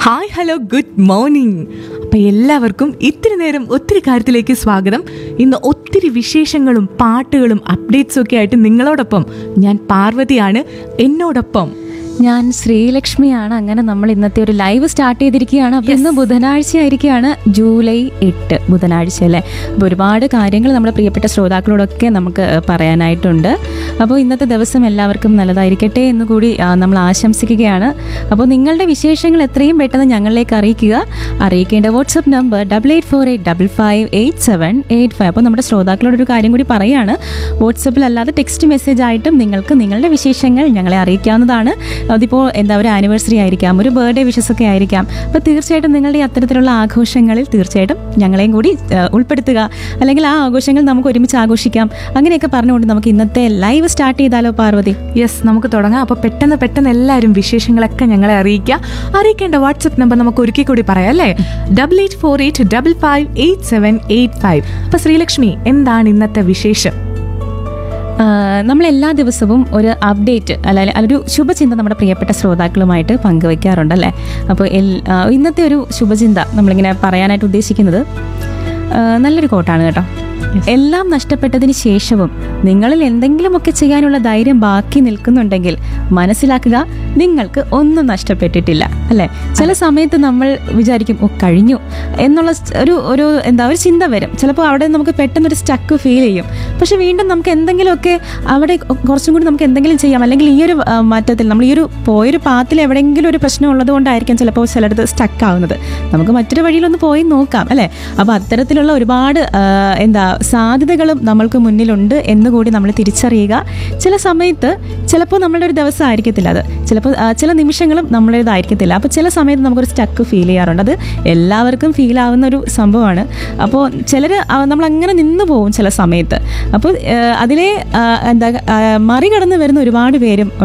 hi hello good morning അപ്പം എല്ലാവർക്കും ഇത്തിരി നേരം ഒത്തിരി കാര്യത്തിലേക്ക് സ്വാഗതം ഇന്ന് ഒത്തിരി വിശേഷങ്ങളും പാട്ടുകളും അപ്ഡേറ്റ്സും ഒക്കെ ആയിട്ട് നിങ്ങളോടൊപ്പം ഞാൻ പാർവതിയാണ് എന്നോടൊപ്പം ഞാൻ ശ്രീലക്ഷ്മിയാണ് അങ്ങനെ നമ്മൾ ഇന്നത്തെ ഒരു ലൈവ് സ്റ്റാർട്ട് ചെയ്തിരിക്കുകയാണ് അപ്പോൾ ഇന്ന് ബുധനാഴ്ച ആയിരിക്കുകയാണ് ജൂലൈ എട്ട് ബുധനാഴ്ച അല്ലേ അപ്പോൾ ഒരുപാട് കാര്യങ്ങൾ നമ്മുടെ പ്രിയപ്പെട്ട ശ്രോതാക്കളോടൊക്കെ നമുക്ക് ഏഹ്, പറയാനായിട്ടുണ്ട് അപ്പോൾ ഇന്നത്തെ ദിവസം എല്ലാവർക്കും നല്ലതായിരിക്കട്ടെ എന്ന് കൂടി ആ, നമ്മൾ ആശംസിക്കുകയാണ് അപ്പോൾ നിങ്ങളുടെ വിശേഷങ്ങൾ എത്രയും പെട്ടെന്ന് ഞങ്ങളിലേക്ക് അറിയിക്കുക അറിയിക്കേണ്ട WhatsApp number double eight four eight double five eight seven eight five അപ്പോൾ നമ്മുടെ ശ്രോതാക്കളോട് ഒരു കാര്യം കൂടി പറയുകയാണ് വാട്സപ്പിൽ അല്ലാതെ ടെക്സ്റ്റ് മെസ്സേജ് ആയിട്ടും നിങ്ങൾക്ക് നിങ്ങളുടെ വിശേഷങ്ങൾ ഞങ്ങളെ അറിയിക്കാവുന്നതാണ് അതിപ്പോൾ എന്താ ഒരു ആനിവേഴ്സറി ആയിരിക്കാം ഒരു ബർത്ത്ഡേ വിഷസ് ഒക്കെ ആയിരിക്കാം അപ്പോൾ തീർച്ചയായിട്ടും നിങ്ങളുടെ ഈ അത്തരത്തിലുള്ള ആഘോഷങ്ങളിൽ തീർച്ചയായിട്ടും ഞങ്ങളെയും കൂടി ആ, ഉൾപ്പെടുത്തുക അല്ലെങ്കിൽ ആ ആഘോഷങ്ങൾ നമുക്ക് ഒരുമിച്ച് ആഘോഷിക്കാം അങ്ങനെയൊക്കെ പറഞ്ഞുകൊണ്ട് നമുക്ക് ഇന്നത്തെ ലൈവ് സ്റ്റാർട്ട് ചെയ്താലോ പാർവതി യെസ് നമുക്ക് തുടങ്ങാം അപ്പോൾ പെട്ടെന്ന് പെട്ടെന്ന് എല്ലാവരും വിശേഷങ്ങളൊക്കെ ഞങ്ങളെ അറിയിക്കുക അറിയിക്കേണ്ട വാട്സപ്പ് നമ്പർ നമുക്ക് ഒരുക്കി കൂടി പറയാം അല്ലേ double eight four eight double five eight seven eight five അപ്പോൾ ശ്രീലക്ഷ്മി എന്താണ് ഇന്നത്തെ വിശേഷം ആ, നമ്മൾ എല്ലാ ദിവസവും ഒരു അപ്ഡേറ്റ് അല്ലെങ്കിൽ ഒരു ശുഭചിന്ത നമ്മുടെ പ്രിയപ്പെട്ട ശ്രോതാക്കളുമായിട്ട് പങ്കുവെക്കാറുണ്ട് അല്ലേ അപ്പോൾ എൽ- ആ, ഇന്നത്തെ ഒരു ശുഭചിന്ത നമ്മളിങ്ങനെ പറയാനായിട്ട് ഉദ്ദേശിക്കുന്നത് ആ, നല്ലൊരു കോട്ടാണ് കേട്ടോ എല്ലാം നഷ്ടപ്പെട്ടതിന് ശേഷവും നിങ്ങളിൽ എന്തെങ്കിലുമൊക്കെ ചെയ്യാനുള്ള ധൈര്യം ബാക്കി നിൽക്കുന്നുണ്ടെങ്കിൽ മനസ്സിലാക്കുക നിങ്ങൾക്ക് ഒന്നും നഷ്ടപ്പെട്ടിട്ടില്ല അല്ലേ ചില സമയത്ത് നമ്മൾ വിചാരിക്കും ഓ കഴിഞ്ഞു എന്നുള്ള സ് ഒരു ഒരു എന്താ ഒരു ചിന്ത വരും ചിലപ്പോൾ അവിടെ നമുക്ക് പെട്ടെന്നൊരു സ്റ്റക്ക് ഫീൽ ചെയ്യും പക്ഷെ വീണ്ടും നമുക്ക് എന്തെങ്കിലുമൊക്കെ അവിടെ കുറച്ചും കൂടി നമുക്ക് എന്തെങ്കിലും ചെയ്യാം അല്ലെങ്കിൽ ഈ ഒരു ആ, മാറ്റത്തിൽ നമ്മൾ ഈ ഒരു പോയൊരു പാത്തിൽ എവിടെയെങ്കിലും ഒരു പ്രശ്നം ഉള്ളത് കൊണ്ടായിരിക്കും ചിലപ്പോൾ ചിലടത്ത് സ്റ്റക്ക് ആവുന്നത് നമുക്ക് മറ്റൊരു വഴിയിലൊന്ന് പോയി നോക്കാം അല്ലേ അപ്പോൾ അത്തരത്തിലുള്ള ഒരുപാട് ആ, എന്താ സാധ്യതകളും നമ്മൾക്ക് മുന്നിലുണ്ട് എന്ന് കൂടി നമ്മൾ തിരിച്ചറിയുക ചില സമയത്ത് ചിലപ്പോൾ നമ്മളുടെ ഒരു ദിവസം ആയിരിക്കത്തില്ല അത് ചിലപ്പോൾ ആ, ചില നിമിഷങ്ങളും നമ്മളുടേതായിരിക്കത്തില്ല അപ്പോൾ ചില സമയത്ത് നമുക്കൊരു സ്റ്റക്ക് ഫീൽ ചെയ്യാറുണ്ട് അത് എല്ലാവർക്കും ഫീൽ ആവുന്ന ഒരു സംഭവമാണ് അപ്പോൾ ചിലർ നമ്മൾ അങ്ങനെ നിന്ന് പോകും ചില സമയത്ത് അപ്പോൾ ആ, അതിലെ ആ, എന്താ ആ, മറികടന്ന് വരുന്ന ഒരുപാട് പേരും